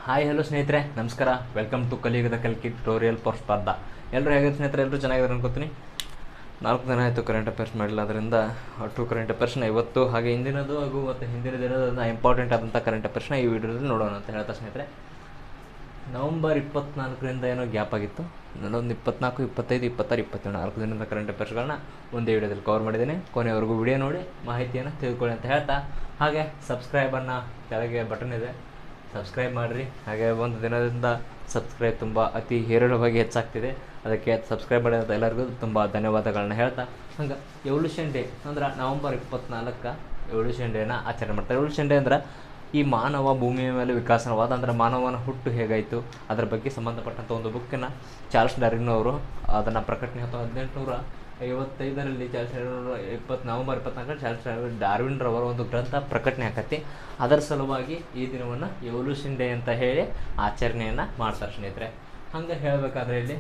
hi hello ಸ್ನೇಹಿತರೆ ನಮಸ್ಕಾರ welcome to ಕಲಿಯುಗದ ಕಲ್ಕಿ ಟ್ಯೂಟೋರಿಯಲ್ ಫಾರ್ ಸ್ಪರ್ಧಾ ಎಲ್ಲರೂ ಹೇಗಿದ್ರು ಸ್ನೇಹಿತರೆ ಎಲ್ಲರೂ ಚೆನ್ನಾಗಿದ್ದಾರೆ ಅನ್ಕೋತೀನಿ ನಾಲ್ಕು ದಿನ ಆಯಿತು ಕರೆಂಟ್ ಅಫೇರ್ಸ್ ಮಾಡಿಲ್ಲ ಅದರಿಂದ ಟು ಕರೆಂಟ್ ಅಫೇರ್ಸ್ನ ಇವತ್ತು ಹಾಗೆ ಹಿಂದಿನದು ಹಾಗೂ ಮತ್ತು ಹಿಂದಿನ ದಿನದ ಇಂಪಾರ್ಟೆಂಟ್ ಆದಂಥ ಕರೆಂಟ್ ಅಫೇರ್ಸ್ನ ಈ ವಿಡಿಯೋದಲ್ಲಿ ನೋಡೋಣ ಅಂತ ಹೇಳ್ತಾ ಸ್ನೇಹಿತರೆ ನವಂಬರ್ ಇಪ್ಪತ್ನಾಲ್ಕರಿಂದ ಏನೋ ಗ್ಯಾಪ್ ಆಗಿತ್ತು ನಾನೊಂದು ಇಪ್ಪತ್ನಾಲ್ಕು ಇಪ್ಪತ್ತೈದು ಇಪ್ಪತ್ತಾರು ಇಪ್ಪತ್ತೇಳು ನಾಲ್ಕು ದಿನದ ಕರೆಂಟ್ ಅಫೇರ್ಸ್ಗಳನ್ನ ಒಂದೇ ವಿಡಿಯೋದಲ್ಲಿ ಕವರ್ ಮಾಡಿದ್ದೇನೆ ಕೊನೆವರೆಗೂ ವಿಡಿಯೋ ನೋಡಿ ಮಾಹಿತಿಯನ್ನು ತಿಳ್ಕೊಳ್ಳಿ ಅಂತ ಹೇಳ್ತಾ ಹಾಗೆ ಸಬ್ಸ್ಕ್ರೈಬನ್ನು ಕೆಳಗೆ ಬಟನ್ ಇದೆ ಸಬ್ಸ್ಕ್ರೈಬ್ ಮಾಡಿರಿ ಹಾಗೆ ಒಂದು ದಿನದಿಂದ ಸಬ್ಸ್ಕ್ರೈಬ್ ತುಂಬ ಅತಿ ಹೇರಳವಾಗಿ ಹೆಚ್ಚಾಗ್ತಿದೆ ಅದಕ್ಕೆ ಸಬ್ಸ್ಕ್ರೈಬ್ ಮಾಡಿದಂಥ ಎಲ್ಲರಿಗೂ ತುಂಬ ಧನ್ಯವಾದಗಳನ್ನ ಹೇಳ್ತಾ ಹಂಗೆ ಎವಲ್ಯೂಷನ್ ಡೇ ಅಂದ್ರೆ ನವಂಬರ್ ಇಪ್ಪತ್ನಾಲ್ಕ ಎವಲ್ಯೂಷನ್ ಡೇನ ಆಚರಣೆ ಮಾಡ್ತಾರೆ ಎವಲ್ಯೂಷನ್ ಡೇ ಅಂದ್ರೆ ಈ ಮಾನವ ಭೂಮಿಯ ಮೇಲೆ ವಿಕಾಸವಾದ ಅಂದರೆ ಮಾನವನ ಹುಟ್ಟು ಹೇಗಾಯಿತು ಅದರ ಬಗ್ಗೆ ಸಂಬಂಧಪಟ್ಟಂಥ ಒಂದು ಬುಕ್ಕನ್ನು ಚಾರ್ಲ್ಸ್ ಡಾರ್ವಿನ್ ಅವರು ಅದನ್ನು ಪ್ರಕಟಣೆ ಅಥವಾ ಹದಿನೆಂಟುನೂರ ಐವತ್ತೈದರಲ್ಲಿ ಚಾರ್ಲ್ಸ್ ಡಾರ್ವಿನ್ ಇಪ್ಪತ್ತು ನವಂಬರ್ ಇಪ್ಪತ್ನಾಲ್ಕರಲ್ಲಿ ಚಾರ್ಲ್ಸ್ ಡಾರ್ವಿನ್ ಡಾರ್ವಿನ್ ರವರ ಒಂದು ಗ್ರಂಥ ಪ್ರಕಟಣೆ ಆಕತಿ ಅದರ ಸಲುವಾಗಿ ಈ ದಿನವನ್ನು ಎವಲ್ಯೂಷನ್ ಡೇ ಅಂತ ಹೇಳಿ ಆಚರಣೆಯನ್ನು ಮಾಡ್ತಾರೆ ಸ್ನೇಹಿತರೆ ಹಂಗೆ ಹೇಳಬೇಕಾದ್ರೆ ಇಲ್ಲಿ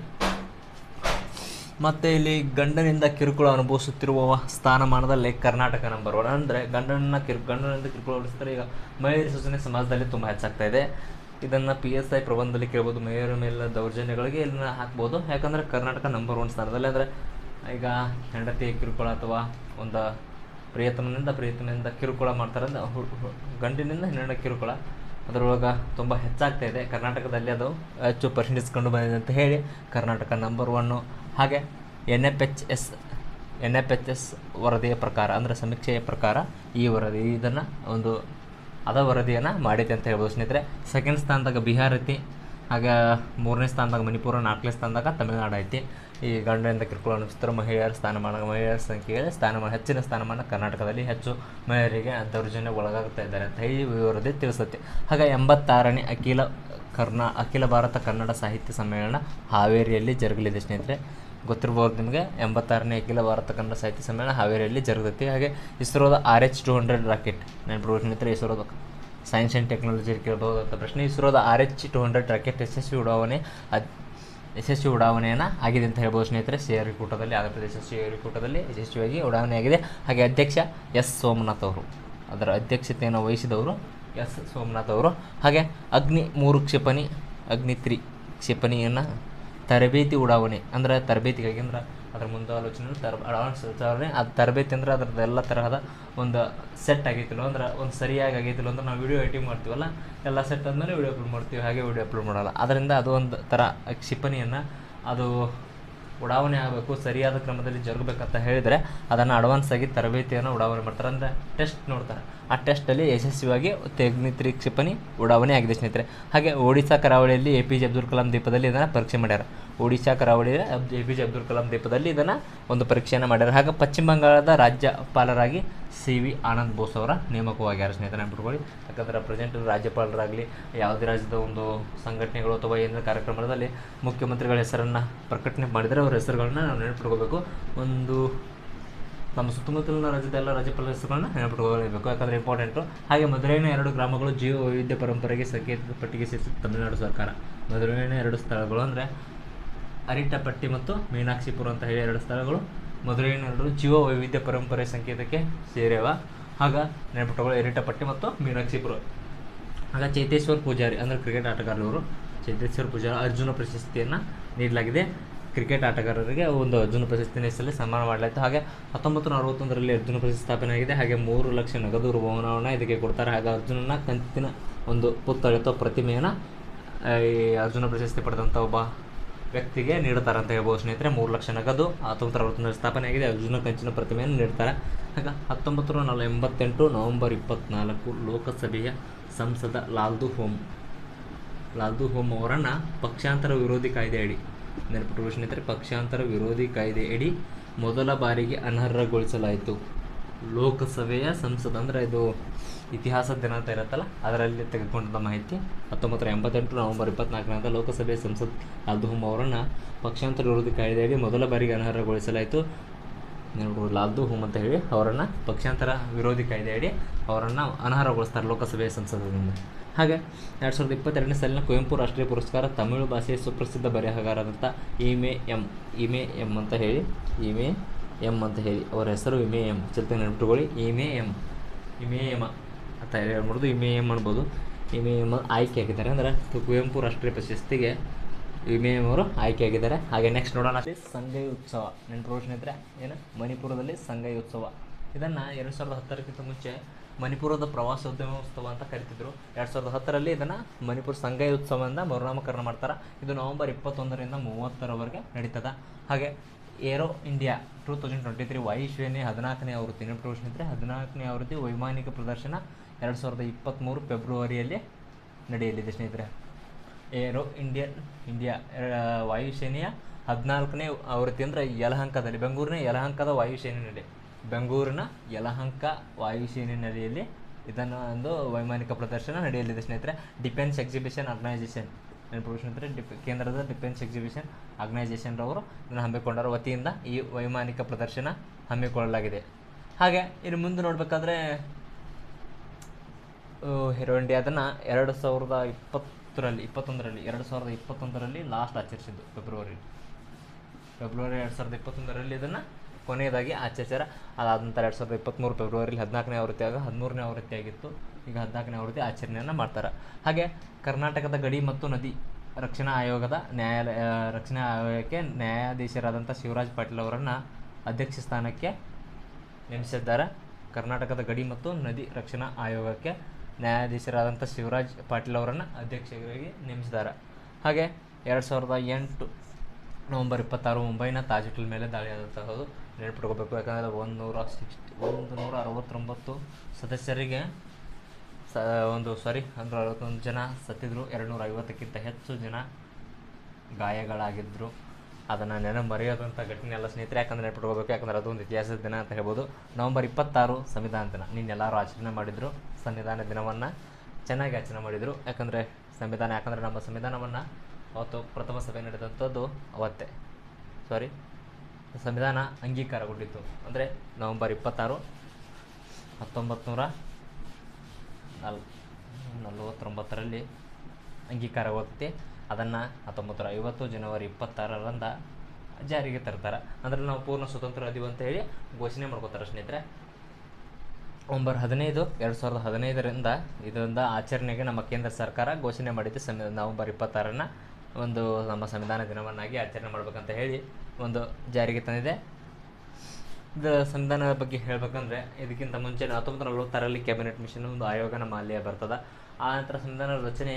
ಮತ್ತು ಇಲ್ಲಿ ಗಂಡನಿಂದ ಕಿರುಕುಳ ಅನುಭವಿಸುತ್ತಿರುವ ಸ್ಥಾನಮಾನದಲ್ಲಿ ಕರ್ನಾಟಕ ನಂಬರ್ ಒನ್ ಅಂದರೆ ಗಂಡನ ಕಿರು ಗಂಡನಿಂದ ಕಿರುಕುಳ ಅನುಭವಿಸ್ತಾರೆ ಈಗ ಮಹಿಳೆಯರ ಸೂಚನೆ ಸಮಾಜದಲ್ಲಿ ತುಂಬ ಹೆಚ್ಚಾಗ್ತಾ ಇದೆ ಇದನ್ನು ಪಿ ಎಸ್ ಐ ಪ್ರಬಂಧದಲ್ಲಿ ಕೇಳ್ಬೋದು ಮಹಿಳೆಯರ ಮೇಲೆ ದೌರ್ಜನ್ಯಗಳಿಗೆ ಇದನ್ನ ಹಾಕ್ಬೋದು ಯಾಕಂದರೆ ಕರ್ನಾಟಕ ನಂಬರ್ ಒನ್ ಸ್ಥಾನದಲ್ಲಿ ಅಂದರೆ ಈಗ ಹೆಂಡತಿ ಕಿರುಕುಳ ಅಥವಾ ಒಂದು ಪ್ರಿಯತಮನಿಂದ ಪ್ರಿಯತಮನಿಂದ ಕಿರುಕುಳ ಮಾಡ್ತಾರೆ ಅಂದ್ರೆ ಹು- ಹು- ಗಂಡಿನಿಂದ ಹೆಣ್ಣಿನ ಕಿರುಕುಳ ಅದರೊಳಗೆ ತುಂಬ ಹೆಚ್ಚಾಗ್ತಾ ಇದೆ ಕರ್ನಾಟಕದಲ್ಲಿ ಅದು ಹೆಚ್ಚು ಪರ್ಸೆಂಟೇಜ್ ಕಂಡು ಬಂದಿದೆ ಅಂತ ಹೇಳಿ ಕರ್ನಾಟಕ ನಂಬರ್ ಒನ್ನು ಹಾಗೆ N F H S N F H S ವರದಿಯ ಪ್ರಕಾರ ಅಂದರೆ ಸಮೀಕ್ಷೆಯ ಪ್ರಕಾರ ಈ ವರದಿ ಇದನ್ನು ಒಂದು ಅದ ವರದಿಯನ್ನು ಮಾಡಿದೆ ಅಂತ ಹೇಳ್ಬೋದು ಸ್ನೇಹಿತರೆ ಸೆಕೆಂಡ್ ಸ್ಥಾನದಾಗ ಬಿಹಾರ ಐತಿ ಹಾಗೆ ಮೂರನೇ ಸ್ಥಾನದಾಗ ಮಣಿಪುರ ನಾಲ್ಕನೇ ಸ್ಥಾನದಾಗ ತಮಿಳುನಾಡು ಐತಿ ಈ ಗಂಡನಿಂದ ಕಿರುಕುಳ ಅನುಭವಿಸ್ತಾರೆ ಮಹಿಳೆಯರ ಸ್ಥಾನಮಾನ ಮಹಿಳೆಯರ ಸಂಖ್ಯೆಯಲ್ಲಿ ಸ್ಥಾನಮಾನ ಹೆಚ್ಚಿನ ಸ್ಥಾನಮಾನ ಕರ್ನಾಟಕದಲ್ಲಿ ಹೆಚ್ಚು ಮಹಿಳೆಯರಿಗೆ ದೌರ್ಜನ್ಯ ಒಳಗಾಗ್ತಾ ಇದ್ದಾರೆ ಅಂತ ಈ ವರದಿ ತಿಳಿಸುತ್ತೆ ಹಾಗೆ ಎಂಬತ್ತಾರನೇ ಅಖಿಲ ಕರ್ನಾ ಅಖಿಲ ಭಾರತ ಕನ್ನಡ ಸಾಹಿತ್ಯ ಸಮ್ಮೇಳನ ಹಾವೇರಿಯಲ್ಲಿ ಜರುಗಲಿದೆ ಸ್ನೇಹಿತರೆ ಗೊತ್ತಿರ್ಬೋದು ನಿಮಗೆ ಎಂಬತ್ತಾರನೇ ಅಖಿಲ ಭಾರತ ಕನ್ನಡ ಸಾಹಿತ್ಯ ಸಮ್ಮೇಳನ ಹಾವೇರಿಯಲ್ಲಿ ಜರುಗತ್ತೆ ಹಾಗೆ ಇಸ್ರೋದ R H two hundred rocket ನೆನಪಿರ್ಬೋದು ಸ್ನೇಹಿತರೆ ಇಸ್ರೋದ ಸೈನ್ಸ್ ಆ್ಯಂಡ್ ಟೆಕ್ನಾಲಜಿ ಕೇಳಬಹುದಂಥ ಪ್ರಶ್ನೆ ಇಸ್ರೋದ R H two hundred rocket ಯಶಸ್ವಿ ಉಡಾವಣೆ ಅದ್ ಯಶಸ್ವಿ ಉಡಾವಣೆಯನ್ನು ಆಗಿದೆ ಅಂತ ಹೇಳ್ಬೋದು ಸ್ನೇಹಿತರೆ ಶ್ರೀಹರಿಕೂಟದಲ್ಲಿ ಆಂಧ್ರ ಪ್ರದೇಶ ಶ್ರೀಹರಿಕೂಟದಲ್ಲಿ ಯಶಸ್ವಿಯಾಗಿ ಉಡಾವಣೆಯಾಗಿದೆ ಹಾಗೆ ಅಧ್ಯಕ್ಷ ಎಸ್ ಸೋಮನಾಥ್ ಅವರು ಅದರ ಅಧ್ಯಕ್ಷತೆಯನ್ನು ವಹಿಸಿದವರು ಎಸ್ ಸೋಮನಾಥ್ ಅವರು ಹಾಗೆ ಅಗ್ನಿ ಮೂರು ಕ್ಷಿಪಣಿ ಅಗ್ನಿ ತ್ರಿ ಕ್ಷಿಪಣಿಯನ್ನು ತರಬೇತಿ ಉಡಾವಣೆ ಅಂದರೆ ತರಬೇತಿಗಾಗಿ ಅಂದ್ರೆ ಅದರ ಮುಂದಾಲೋಚನೆ ತರ ಅಡ್ವಾನ್ಸ್ ಉಡಾವಣೆ ಅದು ತರಬೇತಿ ಅಂದ್ರೆ ಅದ್ರದ್ದು ಎಲ್ಲ ತರಹದ ಒಂದು ಸೆಟ್ ಆಗೈತಿಲ್ಲ ಅಂದ್ರೆ ಒಂದು ಸರಿಯಾಗಿ ಆಗೈತಿಲ್ಲ ಅಂದ್ರೆ ನಾವು ವಿಡಿಯೋ ಎಡಿಟಿಂಗ್ ಮಾಡ್ತೀವಲ್ಲ ಎಲ್ಲ ಸೆಟ್ ಆದಮೇಲೆ ವಿಡಿಯೋ ಅಪ್ಲೋಡ್ ಮಾಡ್ತೀವಿ ಹಾಗೆ ವಿಡಿಯೋ ಅಪ್ಲೋಡ್ ಮಾಡಲ್ಲ ಅದರಿಂದ ಅದು ಒಂದು ಥರ ಕ್ಷಿಪಣಿಯನ್ನು ಅದು ಉಡಾವಣೆ ಆಗಬೇಕು ಸರಿಯಾದ ಕ್ರಮದಲ್ಲಿ ಜರುಗಬೇಕಂತ ಹೇಳಿದರೆ ಅದನ್ನು ಅಡ್ವಾನ್ಸ್ ಆಗಿ ತರಬೇತಿಯನ್ನು ಉಡಾವಣೆ ಮಾಡ್ತಾರೆ ಅಂದರೆ ಟೆಸ್ಟ್ ನೋಡ್ತಾರೆ ಆ ಟೆಸ್ಟಲ್ಲಿ ಯಶಸ್ವಿಯಾಗಿ ತೆಗ್ನಿತ್ರಿ ಕ್ಷಿಪಣಿ ಉಡಾವಣೆ ಆಗಿದೆ ಸ್ನೇಹಿತರೆ ಹಾಗೆ ಒಡಿಶಾ ಕರಾವಳಿಯಲ್ಲಿ A P J Abdul Kalam ದ್ವೀಪದಲ್ಲಿ ಇದನ್ನು ಪರೀಕ್ಷೆ ಮಾಡ್ಯಾರ ಒಡಿಶಾ ಕರಾವಳಿಯ A P J Abdul Kalam ದ್ವೀಪದಲ್ಲಿ ಇದನ್ನು ಒಂದು ಪರೀಕ್ಷೆಯನ್ನು ಮಾಡ್ಯಾರ ಹಾಗೆ ಪಶ್ಚಿಮ ಬಂಗಾಳದ ರಾಜ್ಯಪಾಲರಾಗಿ ಸಿ ವಿ ಆನಂದ್ ಬೋಸ್ ಅವರ ನೇಮಕವಾಗ್ಯಾರ ಸ್ನೇಹಿತರೆ ನೆನ್ಪಿಟ್ಕೊಳ್ಳಿ ಯಾಕಂದ್ರೆ ಪ್ರೆಸೆಂಟ್ ರಾಜ್ಯಪಾಲರಾಗಲಿ ಯಾವುದೇ ರಾಜ್ಯದ ಒಂದು ಸಂಘಟನೆಗಳು ಅಥವಾ ಏನಾರ ಕಾರ್ಯಕ್ರಮದಲ್ಲಿ ಮುಖ್ಯಮಂತ್ರಿಗಳ ಹೆಸರನ್ನು ಪ್ರಕಟಣೆ ಮಾಡಿದರೆ ಅವ್ರ ಹೆಸರುಗಳನ್ನ ನಾವು ನೆನಪಿಟ್ಕೋಬೇಕು ಒಂದು ನಮ್ಮ ಸುತ್ತಮುತ್ತಲಿನ ರಾಜ್ಯದ ಎಲ್ಲ ರಾಜ್ಯಪಾಲರ ಹೆಸರುಗಳನ್ನ ನೆನಪಿಟ್ಕೊಳ್ಳಬೇಕು ಯಾಕಂದರೆ ಇಂಪಾರ್ಟೆಂಟು ಹಾಗೆ ಮಧುರೈನ ಎರಡು ಗ್ರಾಮಗಳು ಜೀವ ವೈವಿಧ್ಯ ಪರಂಪರೆಗೆ ಸಂಕೇತದ ಪಟ್ಟಿಗೆ ಸೇರಿಸಿದ ತಮಿಳುನಾಡು ಸರ್ಕಾರ ಮಧುರೈನ ಎರಡು ಸ್ಥಳಗಳು ಅಂದರೆ ಅರಿಟಪಟ್ಟಿ ಮತ್ತು ಮೀನಾಕ್ಷಿಪುರ ಅಂತ ಹೇಳಿ ಎರಡು ಸ್ಥಳಗಳು ಮಧುರೈನ ಎರಡು ಜೀವ ವೈವಿಧ್ಯ ಪರಂಪರೆ ಸಂಕೇತಕ್ಕೆ ಸೇರ್ಯವ ಆಗ ನೆನಪಿಟ್ಟುಗಳು ಎರಿಟಪಟ್ಟಿ ಮತ್ತು ಮೀನಾಕ್ಷಿಪುರ ಆಗ ಚೈತೇಶ್ವರ್ ಪೂಜಾರಿ ಅಂದರೆ ಕ್ರಿಕೆಟ್ ಆಟಗಾರರು ಚೈತೇಶ್ವರ್ ಪೂಜಾರಿ ಅರ್ಜುನ ಪ್ರಶಸ್ತಿಯನ್ನು ನೀಡಲಾಗಿದೆ ಕ್ರಿಕೆಟ್ ಆಟಗಾರರಿಗೆ ಒಂದು ಅರ್ಜುನ ಪ್ರಶಸ್ತಿನ ಹೆಸರಲ್ಲಿ ಸನ್ಮಾನ ಮಾಡಲಾಯಿತು ಹಾಗೆ ಹತ್ತೊಂಬತ್ತು ನೂರ ಅರವತ್ತೊಂದರಲ್ಲಿ ಅರ್ಜುನ ಪ್ರಶಸ್ತಿ ಸ್ಥಾಪನೆ ಆಗಿದೆ ಹಾಗೆ ಮೂರು ಲಕ್ಷ ನಗದು ಬಹುಮಾನವನ್ನು ಇದಕ್ಕೆ ಕೊಡ್ತಾರೆ ಹಾಗೆ ಅರ್ಜುನನ ಕಂತಿನ ಒಂದು ಪುತ್ಥಳಿ ಅಥವಾ ಪ್ರತಿಮೆಯನ್ನು ಈ ಅರ್ಜುನ ಪ್ರಶಸ್ತಿ ಪಡೆದಂಥ ಒಬ್ಬ ವ್ಯಕ್ತಿಗೆ ನೀಡ್ತಾರೆ ಅಂತ ಹೇಳ್ಬೋದು ಸ್ನೇಹಿತರೆ ಮೂರು ಲಕ್ಷ ನಗದು ಹತ್ತೊಂಬತ್ತು ಅರವತ್ತೊಂದರಲ್ಲಿ ಸ್ಥಾಪನೆ ಆಗಿದೆ ಅರ್ಜುನ ಕಂಚಿನ ಪ್ರತಿಮೆಯನ್ನು ನೀಡ್ತಾರೆ ಆಗ ಹತ್ತೊಂಬತ್ತು ನೂರ ನಲ ಎಂಬತ್ತೆಂಟು ನವೆಂಬರ್ ಇಪ್ಪತ್ನಾಲ್ಕು ಲೋಕಸಭೆಯ ಸಂಸದ ಲಾಲ್ದು ಹೋಮ್ ಲಾಲ್ದು ಹೋಮ್ ಅವರನ್ನು ಪಕ್ಷಾಂತರ ವಿರೋಧಿ ಕಾಯ್ದೆ ಅಡಿ ನೆನಪಿಟ್ಟು ಸ್ನೇಹಿತರೆ ಪಕ್ಷಾಂತರ ವಿರೋಧಿ ಕಾಯ್ದೆ ಅಡಿ ಮೊದಲ ಬಾರಿಗೆ ಅನರ್ಹಗೊಳಿಸಲಾಯಿತು ಲೋಕಸಭೆಯ ಸಂಸದ ಅಂದರೆ ಇದು ಇತಿಹಾಸದ ದಿನ ಅಂತ ಇರುತ್ತಲ್ಲ ಅದರಲ್ಲಿ ತೆಗೆದುಕೊಂಡ ಮಾಹಿತಿ ಹತ್ತೊಂಬತ್ತು ನೂರ ಎಂಬತ್ತೆಂಟು ನವೆಂಬರ್ ಇಪ್ಪತ್ನಾಲ್ಕರಂದು ಲೋಕಸಭೆಯ ಸಂಸದ್ ಲಾಲ್ದುಹುಮ್ ಅವರನ್ನು ಪಕ್ಷಾಂತರ ವಿರೋಧಿ ಕಾಯ್ದೆಯಡಿ ಮೊದಲ ಬಾರಿಗೆ ಅನರ್ಹಗೊಳಿಸಲಾಯಿತು ನೆನಪು ಲಾಲ್ದು ಹುಮ್ ಅಂತ ಹೇಳಿ ಅವರನ್ನು ಪಕ್ಷಾಂತರ ವಿರೋಧಿ ಕಾಯ್ದೆಯಡಿ ಅವರನ್ನು ಅನರ್ಹಗೊಳಿಸ್ತಾರೆ ಲೋಕಸಭೆಯ ಸಂಸದರಿಂದ ಹಾಗೆ ಎರಡು ಸಾವಿರದ ಇಪ್ಪತ್ತೆರಡನೇ ಸಾಲಿನ ಕುವೆಂಪು ರಾಷ್ಟ್ರೀಯ ಪುರಸ್ಕಾರ ತಮಿಳು ಭಾಷೆಯ ಸುಪ್ರಸಿದ್ಧ ಬರೆಹಗಾರರಾದಂಥ ಇಮೆ ಎಂ ಇಮೆ ಎಂ ಅಂತ ಹೇಳಿ ಇಮೆ ಎಂ ಅಂತ ಹೇಳಿ ಅವರ ಹೆಸರು ಇಮೆ ಎಂ ಚಿಲ್ತೆ ನೆನಪಿಟ್ಕೊಳ್ಳಿ ಇಮೆ ಎಂ ಇಮೆ ಎಮ ಅಂತ ಹೇಳ್ಬೋದು ಇಮೆ ಎಂ ಅನ್ಬೋದು ಇಮೇಮ್ ಆಯ್ಕೆಯಾಗಿದ್ದಾರೆ ಅಂದರೆ ಕುವೆಂಪು ರಾಷ್ಟ್ರೀಯ ಪ್ರಶಸ್ತಿಗೆ ಇಮೇಮ್ ಅವರು ಆಯ್ಕೆಯಾಗಿದ್ದಾರೆ ಹಾಗೆ ನೆಕ್ಸ್ಟ್ ನೋಡೋಣ ಸಂಗೈ ಉತ್ಸವ ನೆನಪು ಸ್ನೇಹಿತರೆ ಏನು ಮಣಿಪುರದಲ್ಲಿ ಸಂಗೈ ಉತ್ಸವ ಇದನ್ನು ಎರಡು ಸಾವಿರದ ಹತ್ತರಕ್ಕಿಂತ ಮುಂಚೆ ಮಣಿಪುರದ ಪ್ರವಾಸೋದ್ಯಮೋತ್ಸವ ಅಂತ ಕರಿತಿದ್ರು ಎರಡು ಸಾವಿರದ ಹತ್ತರಲ್ಲಿ ಇದನ್ನು ಮಣಿಪುರ ಸಂಗೈ ಉತ್ಸವದಿಂದ ಮರುನಾಮಕರಣ ಮಾಡ್ತಾರೆ ಇದು ನವೆಂಬರ್ ಇಪ್ಪತ್ತೊಂದರಿಂದ ಮೂವತ್ತರವರೆಗೆ ನಡೀತದೆ ಹಾಗೆ Aero India two thousand twenty three ವಾಯುಶ್ರೇಣಿ ಹದಿನಾಲ್ಕನೇ ಆವೃತ್ತಿ ನೆನಪು ಸ್ನೇಹಿತರೆ ಹದಿನಾಲ್ಕನೇ ಆವೃತ್ತಿ ವೈಮಾನಿಕ ಪ್ರದರ್ಶನ ಎರಡು ಸಾವಿರದ ಇಪ್ಪತ್ತ್ಮೂರು ಫೆಬ್ರವರಿಯಲ್ಲಿ ನಡೆಯಲಿದೆ ಸ್ನೇಹಿತರೆ ಏರೋ ಇಂಡಿಯನ್ ಇಂಡಿಯಾ ಆ, ವಾಯುಸೇನೆಯ ಹದಿನಾಲ್ಕನೇ ಆವೃತ್ತಿ ಅಂದರೆ ಯಲಹಂಕದಲ್ಲಿ ಬೆಂಗಳೂರಿನ ಯಲಹಂಕದ ವಾಯುಸೇನೆ ನೆಲೆ ಬೆಂಗಳೂರಿನ ಯಲಹಂಕ ವಾಯುಸೇನೆ ನೆಲೆಯಲ್ಲಿ ಇದನ್ನು ಒಂದು ವೈಮಾನಿಕ ಪ್ರದರ್ಶನ ನಡೆಯಲಿದೆ ಸ್ನೇಹಿತರೆ ಡಿಫೆನ್ಸ್ ಎಕ್ಸಿಬಿಷನ್ ಆರ್ಗನೈಸೇಷನ್ ನೆನಪು ಸ್ನೇಹಿತರೆ ಡಿಪ್ ಕೇಂದ್ರದ ಡಿಫೆನ್ಸ್ ಎಕ್ಸಿಬಿಷನ್ ಆರ್ಗನೈಸೇಷನ್ ರವರು ಇದನ್ನು ಹಮ್ಮಿಕೊಂಡರ ವತಿಯಿಂದ ಈ ವೈಮಾನಿಕ ಪ್ರದರ್ಶನ ಹಮ್ಮಿಕೊಳ್ಳಲಾಗಿದೆ ಹಾಗೆ ಇನ್ನು ಮುಂದೆ ನೋಡಬೇಕಾದ್ರೆ ಹೀರೋ ಇಂಡಿಯಾ ಅದನ್ನು ಎರಡು ಸಾವಿರದ ಇಪ್ಪತ್ತರಲ್ಲಿ ಇಪ್ಪತ್ತೊಂದರಲ್ಲಿ ಎರಡು ಸಾವಿರದ ಇಪ್ಪತ್ತೊಂದರಲ್ಲಿ ಲಾಸ್ಟ್ ಆಚರಿಸಿದ್ದು ಫೆಬ್ರವರಿ ಫೆಬ್ರವರಿ ಎರಡು ಸಾವಿರದ ಇಪ್ಪತ್ತೊಂದರಲ್ಲಿ ಇದನ್ನು ಕೊನೆಯದಾಗಿ ಆಚರಿಸ್ಯಾರ ಅದಾದ ನಂತರ ಎರಡು ಸಾವಿರದ ಇಪ್ಪತ್ತ್ಮೂರು ಫೆಬ್ರವರಿಲಿ ಹದಿನಾಲ್ಕನೇ ಆವೃತ್ತಿಯಾಗ ಹದಿಮೂರನೇ ಆವೃತ್ತಿ ಆಗಿತ್ತು ಈಗ ಹದಿನಾಲ್ಕನೇ ಆವೃತ್ತಿ ಆಚರಣೆಯನ್ನು ಮಾಡ್ತಾರೆ ಹಾಗೆ ಕರ್ನಾಟಕದ ಗಡಿ ಮತ್ತು ನದಿ ರಕ್ಷಣಾ ಆಯೋಗದ ನ್ಯಾಯಾಲಯ ರಕ್ಷಣಾ ಆಯೋಗಕ್ಕೆ ನ್ಯಾಯಾಧೀಶರಾದಂಥ ಶಿವರಾಜ್ ಪಾಟೀಲ್ ಅವರನ್ನು ಅಧ್ಯಕ್ಷ ಸ್ಥಾನಕ್ಕೆ ನೇಮಿಸಿದ್ದಾರೆ ಕರ್ನಾಟಕದ ಗಡಿ ಮತ್ತು ನದಿ ರಕ್ಷಣಾ ಆಯೋಗಕ್ಕೆ ನ್ಯಾಯಾಧೀಶರಾದಂಥ ಶಿವರಾಜ್ ಪಾಟೀಲ್ ಅವರನ್ನು ಅಧ್ಯಕ್ಷರಾಗಿ ನೇಮಿಸಿದ್ದಾರೆ ಹಾಗೆ ಎರಡು ಸಾವಿರದ ಎಂಟು ನವಂಬರ್ ಇಪ್ಪತ್ತಾರು ಮುಂಬೈನ ತಾಜ್ ಹೋಟೆಲ್ ಮೇಲೆ ದಾಳಿಯಾದಂತಹದ್ದು ನೆನಪಿಟ್ಕೋಬೇಕು ಯಾಕಂದರೆ ಒಂದು ನೂರ ಸಿಕ್ಸ್ಟಿ ಒಂದು ನೂರ ಅರವತ್ತೊಂಬತ್ತು ಸದಸ್ಯರಿಗೆ ಸ ಒಂದು ಸಾರಿ ಒಂದು ಅರವತ್ತೊಂದು ಜನ ಸತ್ತಿದ್ರು ಎರಡು ನೂರ ಐವತ್ತಕ್ಕಿಂತ ಹೆಚ್ಚು ಜನ ಗಾಯಗಳಾಗಿದ್ದರು ಅದನ್ನು ನೆನಪು ಮರೆಯೋದಂಥ ಘಟನೆ ಎಲ್ಲ ಸ್ನೇಹಿತರೆ ಯಾಕಂದರೆ ನೆನಪಿಟ್ಕೋಬೇಕು ಯಾಕಂದರೆ ಅದು ಒಂದು ಇತಿಹಾಸದ ದಿನ ಅಂತ ಹೇಳ್ಬೋದು ನವಂಬರ್ ಇಪ್ಪತ್ತಾರು ಸಂವಿಧಾನ ದಿನ ನಿನ್ನೆಲ್ಲರೂ ಆಚರಣೆ ಮಾಡಿದರು ಸಂವಿಧಾನ ದಿನವನ್ನು ಚೆನ್ನಾಗಿ ಆಚರಣೆ ಮಾಡಿದರು ಯಾಕಂದರೆ ಸಂವಿಧಾನ ಯಾಕಂದರೆ ನಮ್ಮ ಸಂವಿಧಾನವನ್ನು ಅವತ್ತು ಪ್ರಥಮ ಸಭೆ ನಡೆದಂಥದ್ದು ಅವತ್ತೇ ಸಾರಿ ಸಂವಿಧಾನ ಅಂಗೀಕಾರಗೊಂಡಿತ್ತು ಅಂದರೆ ನವಂಬರ್ ಇಪ್ಪತ್ತಾರು ಹತ್ತೊಂಬತ್ತು ನೂರ ನಲ್ ನಲವತ್ತೊಂಬತ್ತರಲ್ಲಿ ಅಂಗೀಕಾರವಾಗುತ್ತೆ ಅದನ್ನು ಹತ್ತೊಂಬತ್ತು ನೂರ ಐವತ್ತು ಜನವರಿ ಇಪ್ಪತ್ತಾರರಂದ ಜಾರಿಗೆ ತರ್ತಾರೆ ಅಂದರೆ ನಾವು ಪೂರ್ಣ ಸ್ವತಂತ್ರ ಅದೀವಿ ಅಂತ ಹೇಳಿ ಘೋಷಣೆ ಮಾಡ್ಕೋತಾರೆ ಸ್ನೇಹಿತರೆ ನವಂಬರ್ ಹದಿನೈದು ಎರಡು ಸಾವಿರದ ಹದಿನೈದರಿಂದ ಇದರಿಂದ ಆಚರಣೆಗೆ ನಮ್ಮ ಕೇಂದ್ರ ಸರ್ಕಾರ ಘೋಷಣೆ ಮಾಡಿದ್ದು ಸಂವಿ ನವಂಬರ್ ಇಪ್ಪತ್ತಾರನ್ನು ಒಂದು ನಮ್ಮ ಸಂವಿಧಾನ ದಿನವನ್ನಾಗಿ ಆಚರಣೆ ಮಾಡ್ಬೇಕಂತ ಹೇಳಿ ಒಂದು ಜಾರಿಗೆ ತಂದಿದೆ ಇದು ಸಂವಿಧಾನದ ಬಗ್ಗೆ ಹೇಳ್ಬೇಕಂದ್ರೆ ಇದಕ್ಕಿಂತ ಮುಂಚೆ ಹತ್ತೊಂಬತ್ತು ನೂರ ನಲವತ್ತಾರರಲ್ಲಿ ಕ್ಯಾಬಿನೆಟ್ ಮಿಷನ್ ಒಂದು ಆಯೋಗ ನಮ್ಮ ಅಲ್ಲಿಯೇ ಬರ್ತದೆ ಆ ನಂತರ ಸಂವಿಧಾನ ರಚನೆ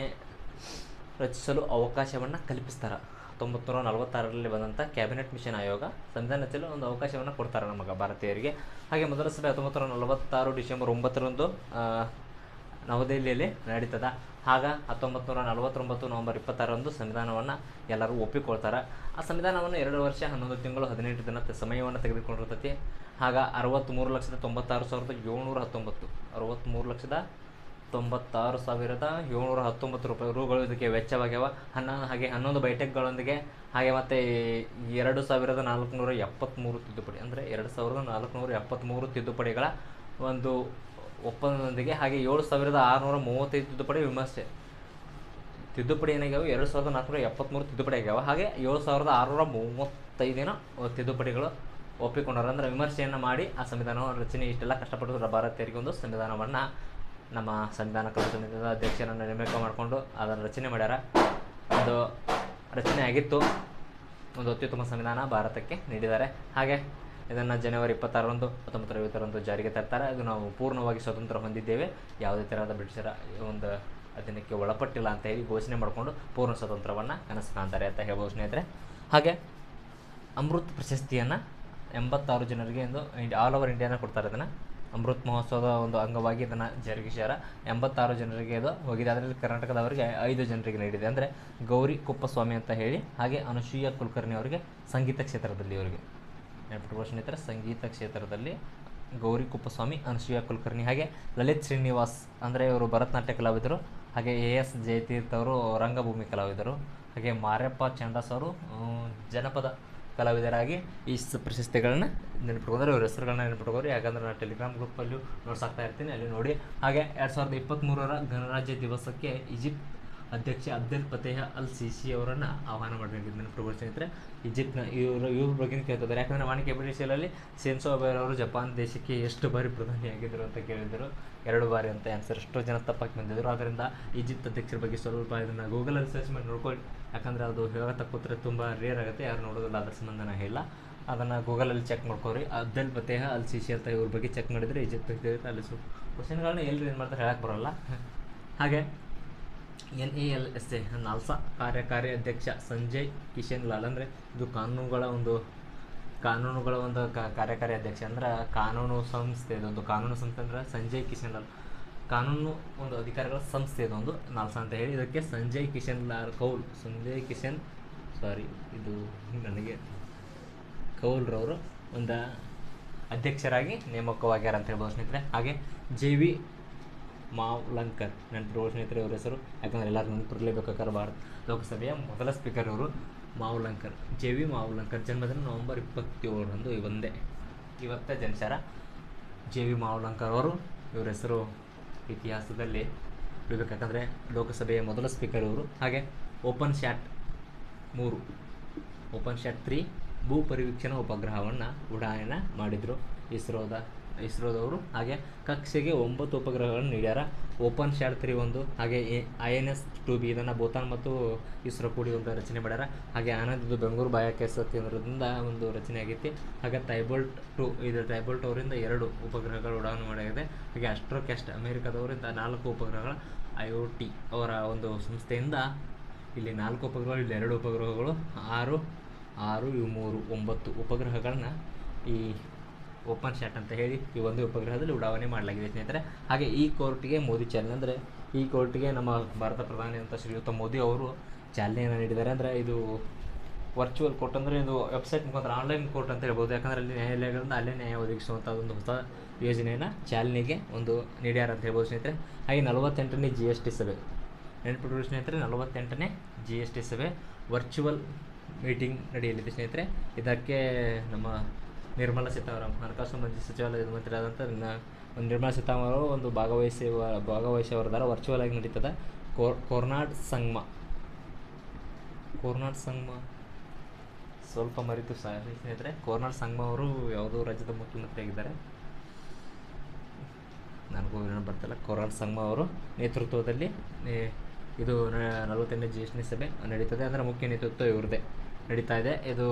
ರಚಿಸಲು ಅವಕಾಶವನ್ನು ಕಲ್ಪಿಸ್ತಾರೆ ಹತ್ತೊಂಬತ್ತು ನೂರ ನಲವತ್ತಾರರಲ್ಲಿ ಬಂದಂಥ ಕ್ಯಾಬಿನೆಟ್ ಮಿಷನ್ ಆಯೋಗ ಸಂವಿಧಾನ ರಚಿಸಲು ಒಂದು ಅವಕಾಶವನ್ನು ಕೊಡ್ತಾರೆ ನಮಗೆ ಭಾರತೀಯರಿಗೆ ಹಾಗೆ ಮೊದಲ ಸಭೆ ಹತ್ತೊಂಬತ್ತು ನೂರ ನಲವತ್ತಾರು ಡಿಸೆಂಬರ್ ಒಂಬತ್ತರಂದು ಆ, ನವದೆಹಲಿಯಲ್ಲಿ ನಡೀತದ ಆಗ ಹತ್ತೊಂಬತ್ತು ನೂರ ನಲವತ್ತೊಂಬತ್ತು ನವಂಬರ್ ಇಪ್ಪತ್ತಾರರಂದು ಸಂವಿಧಾನವನ್ನು ಎಲ್ಲರೂ ಒಪ್ಪಿಕೊಳ್ತಾರೆ ಆ ಸಂವಿಧಾನವನ್ನು ಎರಡು ವರ್ಷ ಹನ್ನೊಂದು ತಿಂಗಳು ಹದಿನೆಂಟು ದಿನ ತ- ಸಮಯವನ್ನು ತೆಗೆದುಕೊಂಡಿರ್ತೈತಿ ಆಗ ಅರವತ್ತ್ಮೂರು ಲಕ್ಷದ ತೊಂಬತ್ತಾರು ಸಾವಿರದ ಏಳ್ನೂರ ಹತ್ತೊಂಬತ್ತು ಅರವತ್ತ್ಮೂರು ಲಕ್ಷದ ತೊಂಬತ್ತಾರು ಸಾವಿರದ ಏಳ್ನೂರ ಹತ್ತೊಂಬತ್ತು ರೂಪಾಯಿ ರೂಗಳು ಇದಕ್ಕೆ ವೆಚ್ಚವಾಗ್ಯಾವ ಹನ್ನೊಂದು ಹಾಗೆ ಹನ್ನೊಂದು ಬೈಟೆಕ್ಗಳೊಂದಿಗೆ ಹಾಗೆ ಮತ್ತು ಎರಡು ಸಾವಿರದ ನಾಲ್ಕುನೂರ ಎಪ್ಪತ್ತ್ಮೂರು ತಿದ್ದುಪಡಿ ಅಂದರೆ ಎರಡು ಸಾವಿರದ ನಾಲ್ಕುನೂರ ಎಪ್ಪತ್ತ್ಮೂರು ತಿದ್ದುಪಡಿಗಳ ಒಂದು ಒಪ್ಪಂದದೊಂದಿಗೆ ಹಾಗೆ ಏಳು ಸಾವಿರದ ಆರುನೂರ ಮೂವತ್ತೈದು ತಿದ್ದುಪಡಿ ವಿಮರ್ಶೆ ತಿದ್ದುಪಡಿ ಏನಾಗ್ಯಾವ ಎರಡು ಸಾವಿರದ ನಾಲ್ಕುನೂರ ಎಪ್ಪತ್ತ್ಮೂರು ತಿದ್ದುಪಡಿ ಆಗ್ಯಾವ ಹಾಗೆ ಏಳು ಸಾವಿರದ ಆರುನೂರ ಮೂವತ್ತೈದಿನ ತಿದ್ದುಪಡಿಗಳು ಒಪ್ಪಿಕೊಂಡರು ಅಂದರೆ ವಿಮರ್ಶೆಯನ್ನು ಮಾಡಿ ಆ ಸಂವಿಧಾನ ರಚನೆ ಇಷ್ಟೆಲ್ಲ ಕಷ್ಟಪಟ್ಟು ಭಾರತೀಯರಿಗೆ ಒಂದು ಸಂವಿಧಾನವನ್ನು ನಮ್ಮ ಸಂವಿಧಾನ ಕಲಾ ಸಮಿತಿಯ ಅಧ್ಯಕ್ಷರನ್ನು ನೇಮಕ ಮಾಡಿಕೊಂಡು ಅದನ್ನು ರಚನೆ ಮಾಡ್ಯಾರ ಒಂದು ರಚನೆ ಆಗಿತ್ತು ಒಂದು ಅತ್ಯುತ್ತಮ ಸಂವಿಧಾನ ಭಾರತಕ್ಕೆ ನೀಡಿದ್ದಾರೆ ಹಾಗೆ ಇದನ್ನು ಜನವರಿ ಇಪ್ಪತ್ತಾರರಂದು ಹತ್ತೊಂಬತ್ತು ಐವತ್ತರಂದು ಜಾರಿಗೆ ತರ್ತಾರೆ ಅದು ನಾವು ಪೂರ್ಣವಾಗಿ ಸ್ವತಂತ್ರ ಹೊಂದಿದ್ದೇವೆ ಯಾವುದೇ ಥರದ ಬ್ರಿಟಿಷರ ಒಂದು ಅಧೀನಕ್ಕೆ ಒಳಪಟ್ಟಿಲ್ಲ ಅಂತ ಹೇಳಿ ಘೋಷಣೆ ಮಾಡಿಕೊಂಡು ಪೂರ್ಣ ಸ್ವತಂತ್ರವನ್ನು ಕನಸು ಕಾಣ್ತಾರೆ ಅಂತ ಹೇಳ್ಬೋದು ಸ್ನೇಹಿತರೆ ಹಾಗೆ ಅಮೃತ್ ಪ್ರಶಸ್ತಿಯನ್ನು ಎಂಬತ್ತಾರು ಜನರಿಗೆ ಎಂದು ಇಂಡಿ ಆಲ್ ಓವರ್ ಇಂಡಿಯಾನ ಕೊಡ್ತಾರೆ ಇದನ್ನು ಅಮೃತ್ ಮಹೋತ್ಸವದ ಒಂದು ಅಂಗವಾಗಿ ಇದನ್ನು ಜರುಗಿಸ್ಯಾರ ಎಂಬತ್ತಾರು ಜನರಿಗೆ ಇದು ಹೋಗಿದೆ ಅದರಲ್ಲಿ ಕರ್ನಾಟಕದವರಿಗೆ ಐದು ಜನರಿಗೆ ನೀಡಿದೆ ಅಂದರೆ ಗೌರಿ ಕುಪ್ಪಸ್ವಾಮಿ ಅಂತ ಹೇಳಿ ಹಾಗೆ ಅನುಸೂಯ ಕುಲಕರ್ಣಿ ಅವರಿಗೆ ಸಂಗೀತ ಕ್ಷೇತ್ರದಲ್ಲಿ ಇವರಿಗೆ ನೆನಪಿಟ್ಕೊಳ್ಳೋ ಸ್ನೇಹಿತರೆ ಸಂಗೀತ ಕ್ಷೇತ್ರದಲ್ಲಿ ಗೌರಿ ಕುಪ್ಪಸ್ವಾಮಿ ಅನಸೂಯ ಕುಲಕರ್ಣಿ ಹಾಗೆ ಲಲಿತ್ ಶ್ರೀನಿವಾಸ್ ಅಂದರೆ ಇವರು ಭರತನಾಟ್ಯ ಕಲಾವಿದರು ಹಾಗೆ ಎ ಎಸ್ ಜಯತೀರ್ಥ ಅವರು ರಂಗಭೂಮಿ ಕಲಾವಿದರು ಹಾಗೆ ಮಾರ್ಯಪ್ಪ ಚಂಡಾಸ್ ಅವರು ಆ, ಜನಪದ ಕಲಾವಿದರಾಗಿ ಈ ಸ ಪ್ರಶಸ್ತಿಗಳನ್ನ ನೆನಪಿಟ್ಕೊಂಡ್ರೆ ಇವ್ರ ಹೆಸರುಗಳನ್ನ ನೆನಪಿಟ್ಕೋರಿ ಯಾಕಂದ್ರೆ ನಾನು ಟೆಲಿಗ್ರಾಮ್ ಗ್ರೂಪಲ್ಲೂ ನೋಡ್ಸಾಕ್ತಾ ಇರ್ತೀನಿ ಅಲ್ಲಿ ನೋಡಿ ಹಾಗೆ ಎರಡು ಸಾವಿರದ ಇಪ್ಪತ್ತ್ಮೂರರ ಗಣರಾಜ್ಯ ದಿವಸಕ್ಕೆ ಈಜಿಪ್ಟ್ ಅಧ್ಯಕ್ಷ ಅಬ್ದೆಲ್ ಫತೇಹ ಅಲ್ ಸಿಸಿ ಅವರನ್ನು ಆಹ್ವಾನ ಮಾಡಲಾಗಿದೆ ನೆನಪಿಟ್ಕೊಳ್ಳಿ ಸ್ನೇಹಿತರೆ ಈಜಿಪ್ಟ್ನ ಇವರು ಇವ್ರ ಬಗ್ಗೆ ಕೇಳ್ತಿದ್ದಾರೆ ಯಾಕಂದರೆ ವಾಣಿಜ್ಯ ಬ್ರಿಟಿಷರಲ್ಲಿ ಸೆನ್ಸೋ ಅಬೇರ್ ಅವರು ಜಪಾನ್ ದೇಶಕ್ಕೆ ಎಷ್ಟು ಬಾರಿ ಪ್ರಧಾನಿಯಾಗಿದ್ದರು ಅಂತ ಕೇಳಿದರು ಎರಡು ಬಾರಿ ಅಂತ ಆನ್ಸರ್ ಎಷ್ಟೋ ಜನ ತಪ್ಪಾಗಿ ಬಂದಿದ್ದರು ಆದ್ದರಿಂದ ಈಜಿಪ್ಟ್ ಅಧ್ಯಕ್ಷರ ಬಗ್ಗೆ ಸ್ವಲ್ಪ ಇದನ್ನು ಗೂಗಲಲ್ಲಿ ಸರ್ಚ್ ಮಾಡಿ ನೋಡ್ಕೊಳ್ಳಿ ಯಾಕಂದರೆ ಅದು ಹೇಳತ್ತ ಕೂತ್ರೆ ತುಂಬ ರೇರ್ ಆಗುತ್ತೆ ಯಾರು ನೋಡೋದಿಲ್ಲ ಅದ್ರ ಸಂಬಂಧ ನಾನು ಹೇಳ ಅದನ್ನು ಗೂಗಲಲ್ಲಿ ಚೆಕ್ ಮಾಡ್ಕೊರಿ ಅಬ್ದೆಲ್ ಫತೇಹ ಅಲ್ ಸಿಸಿ ಅಂತ ಇವ್ರ ಬಗ್ಗೆ ಚೆಕ್ ಮಾಡಿದರೆ ಈಜಿಪ್ಟ್ ಬಗ್ಗೆ ಅಲ್ಲಿ ಸ್ವಲ್ಪ ಕ್ವಶನ್ಗಳನ್ನ ಎಲ್ಲರೂ ಏನು ಮಾಡ್ತಾರೆ ಹೇಳಕ್ಕೆ ಬರೋಲ್ಲ ಹಾಗೆ N A L S A NALSA ಕಾರ್ಯಕಾರಿ ಅಧ್ಯಕ್ಷ ಸಂಜಯ್ ಕಿಶನ್ ಲಾಲ್ ಅಂದರೆ ಇದು ಕಾನೂನುಗಳ ಒಂದು ಕಾನೂನುಗಳ ಒಂದು ಕ- ಕಾರ್ಯಕಾರಿ ಅಧ್ಯಕ್ಷ ಅಂದ್ರೆ ಕಾನೂನು ಸಂಸ್ಥೆ ಇದೊಂದು ಕಾನೂನು ಸಂಸ್ಥೆ ಅಂದ್ರೆ ಸಂಜಯ್ ಕಿಶನ್ ಲಾಲ್ ಕಾನೂನು ಒಂದು ಅಧಿಕಾರಿಗಳ ಸಂಸ್ಥೆ ಇದೊಂದು ನಾಲ್ಸಾ ಅಂತ ಹೇಳಿ ಇದಕ್ಕೆ ಸಂಜಯ್ ಕಿಶನ್ ಲಾಲ್ ಕೌಲ್ ಸಂಜಯ್ ಕಿಶನ್ ಸಾರಿ ಇದು ನನಗೆ ಕೌಲ್ರವರು ಒಂದು ಅಧ್ಯಕ್ಷರಾಗಿ ನೇಮಕವಾಗ್ಯಾರ ಅಂತ ಹೇಳ್ಬೋದು ಸ್ನೇಹಿತರೆ ಹಾಗೆ ಜೆ ವಿ ಮಾವ್ಲಂಕರ್ ನೆನಪಿರುವ ಸ್ನೇಹಿತರೆ ಇವ್ರ ಹೆಸರು ಯಾಕಂದರೆ ಎಲ್ಲರೂ ನೆನಪಿರಲೇಬೇಕಾದ್ರೆ ಭಾರತ ಲೋಕಸಭೆಯ ಮೊದಲ ಸ್ಪೀಕರ್ ಇವರು ಮಾವ್ಲಂಕರ್ ಜೆ ವಿ ಮಾವ್ಲಂಕರ್ ಜನ್ಮದಿನ ನವೆಂಬರ್ ಇಪ್ಪತ್ತೇಳರಂದು ಒಂದೇ ಇವತ್ತೇ ಜನಿಸ್ಯಾರ ಜೆ ವಿ ಮಾವ್ಲಂಕರ್ ಅವರು ಇವ್ರ ಹೆಸರು ಇತಿಹಾಸದಲ್ಲಿ ಉಳಿಬೇಕಂದ್ರೆ ಲೋಕಸಭೆಯ ಮೊದಲ ಸ್ಪೀಕರ್ ಇವರು ಹಾಗೆ ಓಪನ್ ಶಾಟ್ ಮೂರು ಓಪನ್ ಶಾಟ್ ತ್ರೀ ಭೂ ಪರಿವೀಕ್ಷಣಾ ಉಪಗ್ರಹವನ್ನು ಉಡಾಯನ ಮಾಡಿದರು ಇಸ್ರೋದ ಇಸ್ರೋದವರು ಹಾಗೆ ಕಕ್ಷೆಗೆ ಒಂಬತ್ತು ಉಪಗ್ರಹಗಳನ್ನು ನೀಡ್ಯಾರ ಓಪನ್ ಶಾಟ್ ತ್ರೀ ಒಂದು ಹಾಗೆ I N S two B ಇದನ್ನು ಭೂತಾನ್ ಮತ್ತು ಇಸ್ರೋ ಕೂಡಿ ಒಂದು ರಚನೆ ಮಾಡ್ಯಾರ ಹಾಗೆ ಆನಂದ್ ಇದು ಬೆಂಗಳೂರು ಬಾಹ್ಯಾಕಾಶ ಕೇಂದ್ರದಿಂದ ಒಂದು ರಚನೆ ಆಗೈತಿ ಹಾಗೆ ಟೈಬೋಲ್ಟ್ ಟು ಇದು ಟೈಬೋಲ್ಟ್ ಅವರಿಂದ ಎರಡು ಉಪಗ್ರಹಗಳು ಉಡಾವಣೆ ಮಾಡಾಗಿದೆ ಹಾಗೆ ಅಸ್ಟ್ರೋಕ್ಯಾಸ್ಟ್ ಅಮೆರಿಕದವರಿಂದ ನಾಲ್ಕು ಉಪಗ್ರಹಗಳ ಐ ಒ ಟಿ ಅವರ ಒಂದು ಸಂಸ್ಥೆಯಿಂದ ಇಲ್ಲಿ ನಾಲ್ಕು ಉಪಗ್ರಹಗಳು ಇಲ್ಲಿ ಎರಡು ಉಪಗ್ರಹಗಳು ಆರು ಆರು ಇವು ಮೂರು ಒಂಬತ್ತು ಉಪಗ್ರಹಗಳನ್ನ ಈ ಓಪನ್ ಶಾಟ್ ಅಂತ ಹೇಳಿ ಈ ಒಂದು ಉಪಗ್ರಹದಲ್ಲಿ ಉಡಾವಣೆ ಮಾಡಲಾಗಿದೆ ಸ್ನೇಹಿತರೆ ಹಾಗೆ ಈ ಕೋರ್ಟ್ಗೆ ಮೋದಿ ಚಾಲನೆ ಅಂದರೆ ಈ ಕೋರ್ಟ್ಗೆ ನಮ್ಮ ಭಾರತ ಪ್ರಧಾನಿ ಅಂತ ಶ್ರೀಯುತ ಮೋದಿ ಅವರು ಚಾಲನೆಯನ್ನು ನೀಡಿದ್ದಾರೆ ಅಂದರೆ ಇದು ವರ್ಚುವಲ್ ಕೋರ್ಟ್ ಅಂದರೆ ಇದು ವೆಬ್ಸೈಟ್ ಮುಖಾಂತರ ಆನ್ಲೈನ್ ಕೋರ್ಟ್ ಅಂತ ಹೇಳ್ಬೋದು ಯಾಕಂದರೆ ಅಲ್ಲಿ ನ್ಯಾಯಾಲಯಗಳಿಂದ ಅಲ್ಲೇ ನ್ಯಾಯ ಒದಗಿಸುವಂಥ ಒಂದು ಹೊಸ ಯೋಜನೆಯನ್ನು ಚಾಲನೆಗೆ ಒಂದು ನೀಡ್ಯಾರ ಅಂತ ಹೇಳ್ಬೋದು ಸ್ನೇಹಿತರೆ ಹಾಗೆ ನಲವತ್ತೆಂಟನೇ ಜಿ ಎಸ್ ಟಿ ಸಭೆ ನೆನಪಿಟ್ಟು ಸ್ನೇಹಿತರೆ ನಲವತ್ತೆಂಟನೇ ಜಿ ಎಸ್ ಟಿ ಸಭೆ ವರ್ಚುವಲ್ ಮೀಟಿಂಗ್ ನಡೆಯಲಿದೆ ಸ್ನೇಹಿತರೆ ಇದಕ್ಕೆ ನಮ್ಮ ನಿರ್ಮಲಾ ಸೀತಾರಾಮನ್ ಹಣಕಾಸು ಮಂತ್ರಿ ಸಚಿವಾಲಯದ ಮಂತ್ರಿ ಆದಂಥ ನ- ಒಂದು ನಿರ್ಮಲಾ ಸೀತಾರಾಮನ್ ಅವರು ಒಂದು ಭಾಗವಹಿಸಿ ಭಾಗವಹಿಸಿ ಅವರದಾರ ವರ್ಚುವಲ್ ಆಗಿ ನಡೀತದೆ ಕೋರ್ ಕೋರ್ನಾಡ್ ಸಂಗಮ ಕೋರ್ನಾಡ್ ಸಂಗಮ ಸ್ವಲ್ಪ ಮರಿತು ಸಾರಿ ಸ್ನೇಹಿತರೆ ಕೋರ್ನಾಡ್ ಸಂಗಮ ಅವರು ಯಾವುದೋ ರಾಜ್ಯದ ಮುಖ್ಯಮಂತ್ರಿ ಆಗಿದ್ದಾರೆ ನನಗೂ ಏನು ಬರ್ತಿಲ್ಲ ಕೋರಾನ್ ಸಂಗಮ ಅವರು ನೇತೃತ್ವದಲ್ಲಿ ನೇ- ಇದು ನ- ನಲವತ್ತೆಂಟನೇ ಜಿ ಎಸ್ ಟಿ ಸಭೆ ನಡೀತದೆ ಅದರ ಮುಖ್ಯ ನೇತೃತ್ವ ಇವ್ರದ್ದೇ ನಡೀತಾ ಇದೆ ಇದು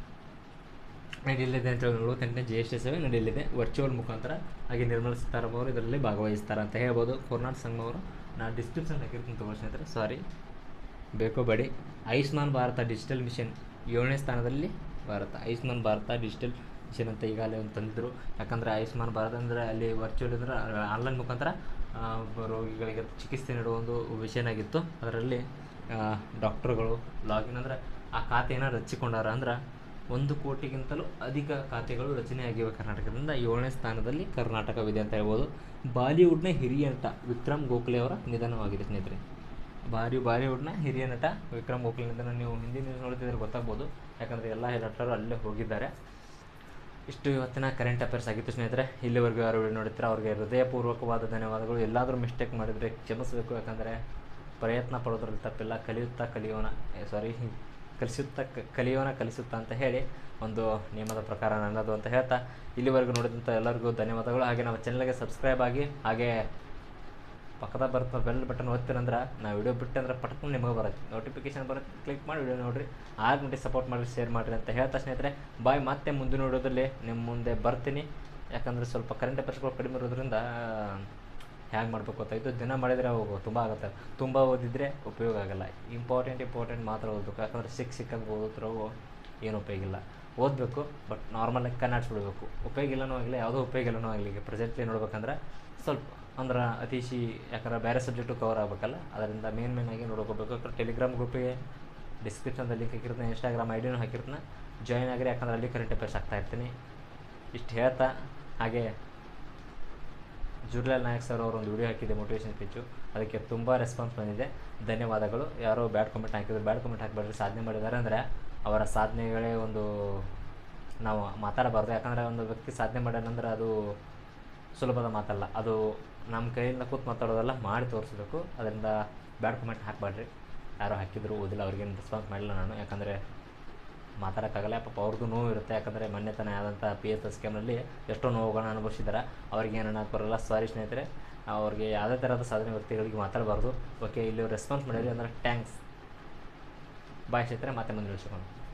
ನಡೆಯಲಿದೆ ಅಂತ ಹೇಳಿ ನಲವತ್ತೆಂಟನೇ ಜಿ ಎಸ್ ಟಿ ಸಭೆ ನಡೆಯಲಿದೆ ವರ್ಚುವಲ್ ಮುಖಾಂತರ ಹಾಗೆ ನಿರ್ಮಲಾ ಸೀತಾರಾಮನ್ ಅವರು ಇದರಲ್ಲಿ ಭಾಗವಹಿಸ್ತಾರೆ ಅಂತ ಹೇಳ್ಬೋದು ಕೋರ್ನಾಡ್ ಸಂಗಮ ಅವರು ನಾನು ಡಿಸ್ಕ್ರಿಪ್ಷನ್ ಹಾಕಿರ್ತೀನಿ ತಗೋ ಸ್ನೇಹಿತರೆ ಸಾರಿ ಬೇಕೋ ಬೇಡಿ ಆಯುಷ್ಮಾನ್ ಭಾರತ ಡಿಜಿಟಲ್ ಮಿಷನ್ ಏಳನೇ ಸ್ಥಾನದಲ್ಲಿ ಭಾರತ ಆಯುಷ್ಮಾನ್ ಭಾರತ ಡಿಜಿಟಲ್ ಮಿಷನ್ ಅಂತ ಈಗಾಗಲೇ ಒಂದು ತಂದಿದ್ರು ಯಾಕಂದರೆ ಆಯುಷ್ಮಾನ್ ಭಾರತ ಅಂದರೆ ಅಲ್ಲಿ ವರ್ಚುವಲ್ ಅಂದ್ರೆ ಆನ್ಲೈನ್ ಮುಖಾಂತರ ಆ, ಬ- ರೋಗಿಗಳಿಗೆ ಚಿಕಿತ್ಸೆ ನೀಡುವ ಒಂದು ವಿಷಯನಾಗಿತ್ತು ಅದರಲ್ಲಿ ಡಾಕ್ಟ್ರುಗಳು ಲಾಗಿನ್ ಅಂದರೆ ಆ ಖಾತೆಯನ್ನು ರಚಿಕೊಂಡಾರ ಅಂದ್ರೆ ಒಂದು ಕೋಟಿಗಿಂತಲೂ ಅಧಿಕ ಖಾತೆಗಳು ರಚನೆಯಾಗಿವೆ ಕರ್ನಾಟಕದಿಂದ ಏಳನೇ ಸ್ಥಾನದಲ್ಲಿ ಕರ್ನಾಟಕವಿದೆ ಅಂತ ಹೇಳ್ಬೋದು ಬಾಲಿವುಡ್ನ ಹಿರಿಯ ನಟ ವಿಕ್ರಮ್ ಗೋಖಲೆ ಅವರ ನಿಧನವಾಗಿದೆ ಸ್ನೇಹಿತರೆ ಬಾರಿ ಬಾಲಿವುಡ್ನ ಹಿರಿಯ ನಟ ವಿಕ್ರಮ್ ಗೋಖಲೆ ನಿಧನ ನೀವು ಹಿಂದಿ ನ್ಯೂಸ್ ನೋಡ್ತಿದ್ರೆ ಗೊತ್ತಾಗ್ಬೋದು ಯಾಕಂದರೆ ಎಲ್ಲ ನಟರು ಅಲ್ಲೇ ಹೋಗಿದ್ದಾರೆ ಇಷ್ಟು ಇವತ್ತಿನ ಕರೆಂಟ್ ಅಫೇರ್ಸ್ ಆಗಿತ್ತು ಸ್ನೇಹಿತರೆ ಇಲ್ಲಿವರೆಗೂ ಯಾರು ವಿಡಿಯೋ ನೋಡಿದ್ರೆ ಅವ್ರಿಗೆ ಹೃದಯಪೂರ್ವಕವಾದ ಧನ್ಯವಾದಗಳು ಎಲ್ಲಾದರೂ ಮಿಸ್ಟೇಕ್ ಮಾಡಿದರೆ ಕ್ಷಮಿಸಬೇಕು ಯಾಕಂದರೆ ಪ್ರಯತ್ನ ಪಡೋದ್ರಲ್ಲಿ ತಪ್ಪಿಲ್ಲ ಕಲಿಯುತ್ತಾ ಕಲಿಯೋಣ ಸಾರಿ ಕಲಿಸುತ್ತಾ ಕ- ಕಲಿಯೋಣ ಕಲಿಸುತ್ತಾ ಅಂತ ಹೇಳಿ ಒಂದು ನಿಯಮದ ಪ್ರಕಾರ ನನ್ನದು ಅಂತ ಹೇಳ್ತಾ ಇಲ್ಲಿವರೆಗೂ ನೋಡಿದಂಥ ಎಲ್ಲರಿಗೂ ಧನ್ಯವಾದಗಳು ಹಾಗೆ ನಮ್ಮ ಚಾನಲ್ಗೆ ಸಬ್ಸ್ಕ್ರೈಬ್ ಆಗಿ ಹಾಗೆ ಪಕ್ಕದ ಬರ್ತಾ ಬೆಲ್ ಬಟನ್ ಒತ್ತಿರಂದ್ರೆ ನಾವು ವಿಡಿಯೋ ಬಿಟ್ಟಂದ್ರೆ ಪಟ್ಕೊಂಡು ನಿಮಗೆ ಬರುತ್ತೆ ನೋಟಿಫಿಕೇಶನ್ ಬರುತ್ತೆ ಕ್ಲಿಕ್ ಮಾಡಿ ವಿಡಿಯೋ ನೋಡಿರಿ ಆಗ ನೋಡಿ ಸಪೋರ್ಟ್ ಮಾಡಿರಿ ಶೇರ್ ಮಾಡಿರಿ ಅಂತ ಹೇಳ್ತಾ ಸ್ನೇಹಿತರೆ ಬಾಯ್ ಮತ್ತೆ ಮುಂದಿನ ವಿಡಿಯೋದಲ್ಲಿ ನಿಮ್ಮ ಮುಂದೆ ಬರ್ತೀನಿ ಯಾಕಂದರೆ ಸ್ವಲ್ಪ ಕರೆಂಟ್ ಅಫೇರ್ಸ್ಗಳು ಕಡಿಮೆ ಇರೋದ್ರಿಂದ ಹ್ಯಾಂಗೆ ಮಾಡಬೇಕು ಗೊತ್ತಾಯಿತು ದಿನ ಮಾಡಿದರೆ ಅವು ತುಂಬ ಆಗುತ್ತೆ ತುಂಬ ಓದಿದರೆ ಉಪಯೋಗ ಆಗಲ್ಲ ಇಂಪಾರ್ಟೆಂಟ್ ಇಂಪಾರ್ಟೆಂಟ್ ಮಾತ್ರ ಓದಬೇಕು ಯಾಕಂದರೆ ಸಿಕ್ಕ ಸಿಕ್ಕಂಗೆ ಓದಿದ್ರೂ ಏನು ಉಪಯೋಗ ಇಲ್ಲ ಓದಬೇಕು ಬಟ್ ನಾರ್ಮಲಾಗಿ ಕನ್ನಡಿಸ್ಬಿಡ್ಬೇಕು ಉಪಯೋಗ ಇಲ್ಲನೂ ಆಗಲಿ ಯಾವುದೋ ಉಪಯೋಗ ಇಲ್ಲನೂ ಆಗಲಿ ಈಗ ಪ್ರೆಸೆಂಟ್ಲಿ ನೋಡ್ಬೇಕಂದ್ರೆ ಸ್ವಲ್ಪ ಅಂದ್ರೆ ಅತಿಶಿ ಯಾಕಂದ್ರೆ ಬೇರೆ ಸಬ್ಜೆಕ್ಟು ಕವರ್ ಆಗಬೇಕಲ್ಲ ಅದರಿಂದ ಮೇನ್ ಮೇನ್ ಆಗಿ ನೋಡ್ಕೋಬೇಕು ಯಾಕಂದ್ರೆ ಟೆಲಿಗ್ರಾಮ್ ಗ್ರೂಪಿಗೆ ಡಿಸ್ಕ್ರಿಪ್ಷನ್ದಲ್ಲಿ ಲಿಂಕ್ ಹಾಕಿರ್ತೀನಿ ಇನ್ಸ್ಟಾಗ್ರಾಮ್ ಐ ಡಿನೂ ಹಾಕಿರ್ತೀನಿ ಜಾಯ್ನ್ ಆಗಿರಿ ಯಾಕಂದ್ರೆ ಅಲ್ಲಿ ಕರೆಂಟ್ ಅಫೇರ್ಸ್ ಆಗ್ತಾ ಇರ್ತೀನಿ ಇಷ್ಟು ಹೇಳ್ತಾ ಹಾಗೆ ಜುರ್ಲಾಲ್ ನಾಯಕ್ ಸರ್ ಅವರು ಒಂದು ವಿಡಿಯೋ ಹಾಕಿದೆ ಮೋಟಿವೇಶನ್ ಸ್ಪೀಚು ಅದಕ್ಕೆ ತುಂಬ ರೆಸ್ಪಾನ್ಸ್ ಬಂದಿದೆ ಧನ್ಯವಾದಗಳು ಯಾರೋ ಬ್ಯಾಡ್ ಕಮೆಂಟ್ ಹಾಕಿದ್ರು ಬ್ಯಾಡ್ ಕಮೆಂಟ್ ಹಾಕಬೇಡ್ರಿ ಸಾಧನೆ ಮಾಡಿದ್ದಾರೆ ಅಂದರೆ ಅವರ ಸಾಧನೆಗಳೇ ಒಂದು ನಾವು ಮಾತಾಡಬಾರ್ದು ಯಾಕಂದರೆ ಒಂದು ವ್ಯಕ್ತಿ ಸಾಧನೆ ಮಾಡ್ಯಾನಂದ್ರೆ ಅದು ಸುಲಭದ ಮಾತಲ್ಲ ಅದು ನಮ್ಮ ಕೈಯಿಂದ ಕೂತ್ ಮಾತಾಡೋದಲ್ಲ ಮಾಡಿ ತೋರಿಸ್ಬೇಕು ಅದರಿಂದ ಬ್ಯಾಡ್ ಕಮೆಂಟ್ ಹಾಕಬೇಡ್ರಿ ಯಾರು ಹಾಕಿದ್ರು ಓದಿಲ್ಲ ಅವ್ರಿಗೇನು ರೆಸ್ಪಾನ್ಸ್ ಮಾಡಿಲ್ಲ ನಾನು ಯಾಕಂದರೆ ಮಾತಾಡೋಕ್ಕಾಗಲ್ಲ ಪಾಪ ಅವ್ರದ್ದು ನೋವು ಇರುತ್ತೆ ಯಾಕಂದರೆ ಮೊನ್ನೆ ತಾನೇ ಆದಂಥ ಪಿ ಎಸ್ ಎಸ್ ಸ್ಕ್ಯಾಮ್ನಲ್ಲಿ ಎಷ್ಟೋ ನೋವುಗಳನ್ನ ಅನುಭವಿಸಿದ್ದಾರೆ ಅವ್ರಿಗೆ ಏನು ಅನ್ನೋಕೆ ಬರಲ್ಲ ಸಾರಿ ಸ್ನೇಹಿತರೆ ಅವ್ರಿಗೆ ಯಾವುದೇ ಥರದ ಸಾಧನೆ ವ್ಯಕ್ತಿಗಳಿಗೆ ಮಾತಾಡಬಾರ್ದು ಓಕೆ ಇಲ್ಲಿ ರೆಸ್ಪಾನ್ಸ್ ಮಾಡಿರಿ ಅಂದರೆ ಟ್ಯಾಂಕ್ಸ್ ಬಾಯ್ ಸ್ನೇಹಿತರೆ ಮತ್ತೆ ಮುಂದೆ ಇಳಿಸ್ಕೊಂಡು